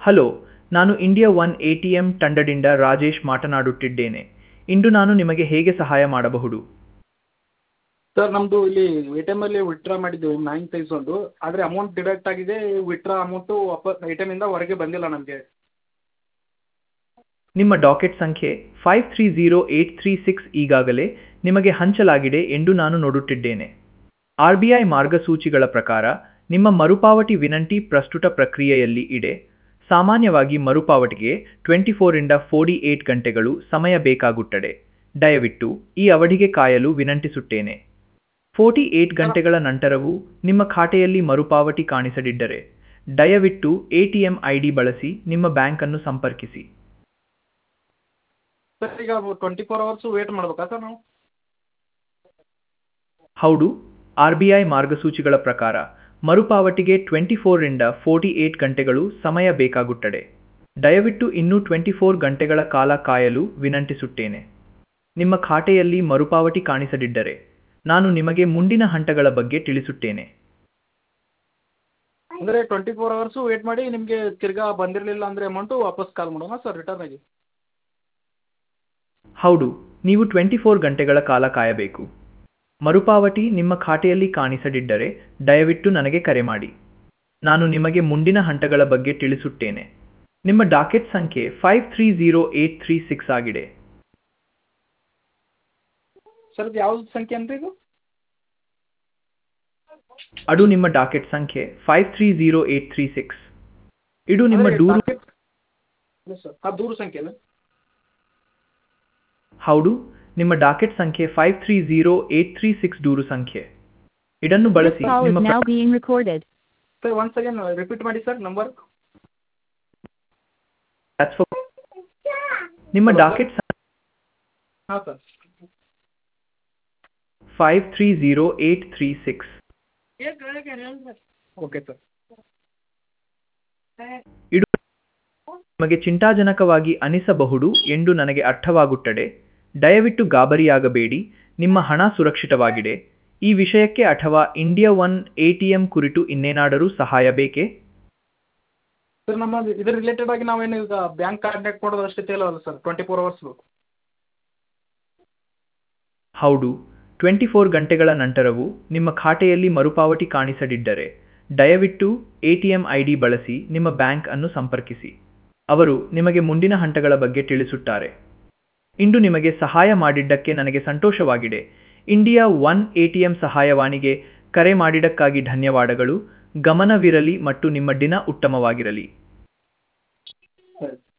Hello ನಾನು India one A T M ತಂಡದಿಂದ ರಾಜೇಶ್ ಮಾತನಾಡುತ್ತಿದ್ದೇನೆ ಇಂದು ನಾನು ನಿಮಗೆ ಹೇಗೆ ಸಹಾಯ ಮಾಡಬಹುದು ಸರ್ ನಮ್ಮದು ಇಲ್ಲಿ ಎ ಟಿ ಎಮ್ಮಲ್ಲಿ ವಿತ್ಡ್ರಾ ಮಾಡಿದ್ದೀವಿ ನೈನ್ ತೌಸಂಡು ಆದರೆ ಅಮೌಂಟ್ ಡಿಡಕ್ಟ್ ಆಗಿದೆ ವಿತ್ಡ್ರಾ ಅಮೌಂಟು ವಾಪಸ್ ಎ ಟಿ ಎಮ್ಮಿಂದ ಹೊರಗೆ ಬಂದಿಲ್ಲ ನಮಗೆ ನಿಮ್ಮ ಡಾಕೆಟ್ ಸಂಖ್ಯೆ five three zero eight three six ಈಗಾಗಲೇ ನಿಮಗೆ ಹಂಚಲಾಗಿದೆ ಎಂದು ನಾನು ನೋಡುತ್ತಿದ್ದೇನೆ ಆರ್ ಬಿ ಐ ಮಾರ್ಗಸೂಚಿಗಳ ಪ್ರಕಾರ ನಿಮ್ಮ ಮರುಪಾವತಿ ವಿನಂತಿ ಪ್ರಸ್ತುತ ಪ್ರಕ್ರಿಯೆಯಲ್ಲಿ ಇದೆ ಸಾಮಾನ್ಯವಾಗಿ ಮರುಪಾವತಿಗೆ ಟ್ವೆಂಟಿ ಫೋರಿಂದ ಫೋರ್ಟಿ ಏಟ್ ಗಂಟೆಗಳು ಸಮಯ ಬೇಕಾಗುತ್ತದೆ ದಯವಿಟ್ಟು ಈ ಅವಧಿಗೆ ಕಾಯಲು ವಿನಂತಿಸುತ್ತೇನೆ ಫೋರ್ಟಿ ಏಟ್ ಗಂಟೆಗಳ ನಂತರವೂ ನಿಮ್ಮ ಖಾತೆಯಲ್ಲಿ ಮರುಪಾವತಿ ಕಾಣಿಸದಿದ್ದರೆ ದಯವಿಟ್ಟು A T M I D ಬಳಸಿ ನಿಮ್ಮ ಬ್ಯಾಂಕನ್ನು ಸಂಪರ್ಕಿಸಿ ಸರ್ ಈಗ ಟ್ವೆಂಟಿ ಫೋರ್ ಅವರ್ಸು ವೇಟ್ ಮಾಡಬೇಕಾ ಸರ್ ನಾವು ಹೌದು ಆರ್ ಬಿ ಐ ಮಾರ್ಗಸೂಚಿಗಳ ಪ್ರಕಾರ ಮರುಪಾವತಿಗೆ ಟ್ವೆಂಟಿ ಫೋರ್ರಿಂದ ಫೋರ್ಟಿ ಏಟ್ ಗಂಟೆಗಳು ಸಮಯ ಬೇಕಾಗುತ್ತದೆ ದಯವಿಟ್ಟು ಇನ್ನೂ ಟ್ವೆಂಟಿ ಫೋರ್ ಗಂಟೆಗಳ ಕಾಲ ಕಾಯಲು ವಿನಂತಿಸುತ್ತೇನೆ ನಿಮ್ಮ ಖಾತೆಯಲ್ಲಿ ಮರುಪಾವತಿ ಕಾಣಿಸದಿದ್ದರೆ ನಾನು ನಿಮಗೆ ಮುಂದಿನ ಹಂತಗಳ ಬಗ್ಗೆ ತಿಳಿಸುತ್ತೇನೆ ಅಂದರೆ ಟ್ವೆಂಟಿ ಫೋರ್ ಅವರ್ಸು ವೇಟ್ ಮಾಡಿ ನಿಮಗೆ ತಿರ್ಗಾ ಬಂದಿರಲಿಲ್ಲ ಅಂದರೆ ಅಮೌಂಟು ವಾಪಸ್ ಕಾಲ್ ಮಾಡೋಣ ಸರ್ ರಿಟರ್ನ್ ಆಗಿ ಹೌದು ನೀವು ಟ್ವೆಂಟಿ ಫೋರ್ ಗಂಟೆಗಳ ಕಾಲ ಕಾಯಬೇಕು ಮರುಪಾವತಿ ನಿಮ್ಮ ಖಾತೆಯಲ್ಲಿ ಕಾಣಿಸದಿದ್ದರೆ ದಯವಿಟ್ಟು ನನಗೆ ಕರೆ ಮಾಡಿ ನಾನು ನಿಮಗೆ ಮುಂದಿನ ಹಂತಗಳ ಬಗ್ಗೆ ತಿಳಿಸುತ್ತೇನೆ ನಿಮ್ಮ ಡಾಕೆಟ್ ಸಂಖ್ಯೆ five three zero eight three six ಆಗಿದೆ ಸರ್ ಇದು ಯಾವ್ದು ಸಂಖ್ಯೆ ಅಂತ ಇದು ಅದು ನಿಮ್ಮ ಡಾಕೆಟ್ ಸಂಖ್ಯೆ five three zero eight three six ಇದು ನಿಮ್ಮ ದೂರು ಸರ್ ಆ ದೂರು ಸಂಖ್ಯೆ ಅಲ್ಲ ಹೌದು ನಿಮ್ಮ ಡಾಕೆಟ್ ಸಂಖ್ಯೆ five three zero eight three six ದೂರು ಸಂಖ್ಯೆ ಇದನ್ನು ಬಳಸಿ Call is ನಿಮ್ಮ now being recorded. Sir one second repeat ಮಾಡಿ ಸರ್ ನಂಬರ್ That's for- ನಿಮ್ಮ ಡಾಕೆಟ್ ಹಾಂ sir five three zero eight three six okay sir ಇದು ನಿಮಗೆ ಚಿಂತಾಜನಕವಾಗಿ ಅನಿಸಬಹುದು ಎಂದು ನನಗೆ ಅರ್ಥವಾಗುತ್ತದೆ ದಯವಿಟ್ಟು ಗಾಬರಿಯಾಗಬೇಡಿ ನಿಮ್ಮ ಹಣ ಸುರಕ್ಷಿತವಾಗಿದೆ ಈ ವಿಷಯಕ್ಕೆ ಅಥವಾ India one A T M ಕುರಿತು ಇನ್ನೇನಾದರೂ ಸಹಾಯ ಬೇಕೇ ಸರ್ ನಮ್ಮ ಇದ್ರ ರಿಲೇಟೆಡ್ ಆಗಿ ನಾವೇನು ಈಗ ಬ್ಯಾಂಕ್ ಕಾಂಟ್ಯಾಕ್ಟ್ ಮಾಡೋದು ಅಷ್ಟೇ ಅಲ್ಲ ಸರ್ ಟ್ವೆಂಟಿ ಫೋರ್ ಅವರ್ಸ್ದು ಹೌದು ಟ್ವೆಂಟಿ ಫೋರ್ ಗಂಟೆಗಳ ನಂತರವೂ ನಿಮ್ಮ ಖಾತೆಯಲ್ಲಿ ಮರುಪಾವತಿ ಕಾಣಿಸದಿದ್ದರೆ ದಯವಿಟ್ಟು A T M I D ಬಳಸಿ ನಿಮ್ಮ ಬ್ಯಾಂಕ್ ಅನ್ನು ಸಂಪರ್ಕಿಸಿ ಅವರು ನಿಮಗೆ ಮುಂದಿನ ಹಂತಗಳ ಬಗ್ಗೆ ತಿಳಿಸುತ್ತಾರೆ ಇಂದು ನಿಮಗೆ ಸಹಾಯ ಮಾಡಿದ್ದಕ್ಕೆ ನನಗೆ ಸಂತೋಷವಾಗಿದೆ India one A T M ಸಹಾಯವಾಣಿಗೆ ಕರೆ ಮಾಡಿದ್ದಕ್ಕಾಗಿ ಧನ್ಯವಾದಗಳು ಗಮನವಿರಲಿ ಮತ್ತು ನಿಮ್ಮ ದಿನ ಉತ್ತಮವಾಗಿರಲಿ ಸರಿ